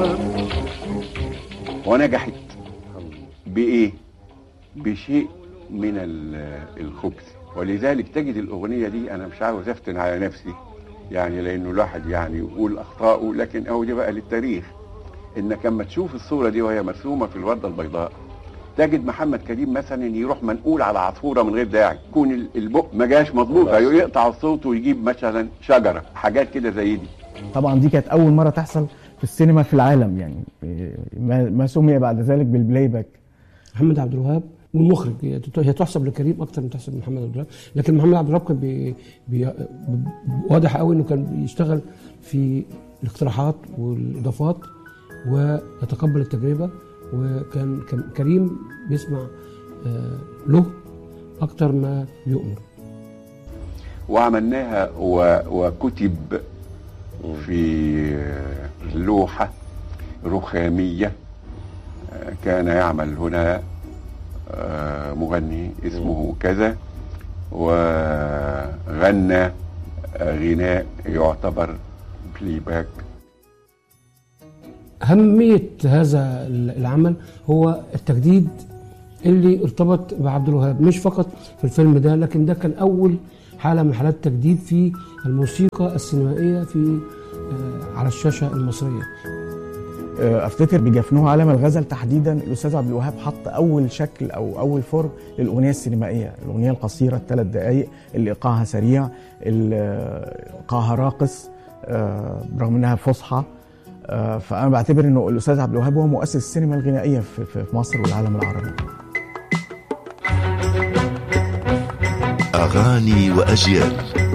ونجحت بايه بشيء من ال- الخبث ولذلك تجد الاغنيه دي انا مش عاوز افتن على نفسي يعني لانه الواحد يعني يقول اخطائه لكن اهو دي بقى للتاريخ انك لما تشوف الصوره دي وهي مرسومه في الورده البيضاء تجد محمد كريم مثلا يروح منقول على عصفوره من غير داعي يكون ال- البق ما جاش مظبوط يقطع الصوت ويجيب مثلا شجره حاجات كده زي دي طبعا دي كانت اول مره تحصل في السينما في العالم يعني ما ما سمي بعد ذلك بالبلاي باك محمد عبد الوهاب والمخرج هي تت- هي تحسب لكريم اكتر من تحسب لمحمد عبد الوهاب لكن محمد عبد الوهاب كان بي بي ب- واضح قوي انه كان بيشتغل في الاقتراحات والاضافات ويتقبل التجربه وكان كان كريم بيسمع آه، له اكتر ما بيؤمر وعملناها و... وكتب في لوحة رخامية كان يعمل هنا آه، مغني اسمه كذا وغنى غناء يعتبر بلاي باك أهمية هذا العمل هو التجديد اللي ارتبط بعبد الوهاب مش فقط في الفيلم ده لكن ده كان أول حالة من حالات التجديد في الموسيقى السينمائية في آه، على الشاشة المصرية افتكر بجفنوه عالم الغزل تحديدا الاستاذ عبد الوهاب حط اول شكل او اول فورم للاغنيه السينمائيه الاغنيه القصيره الثلاث دقائق اللي ايقاعها سريع اللي ايقاعها راقص آه، برغم انها فصحى آه، فانا بعتبر انه الاستاذ عبد الوهاب هو مؤسس السينما الغنائيه في في- في مصر والعالم العربي أغاني وأجيال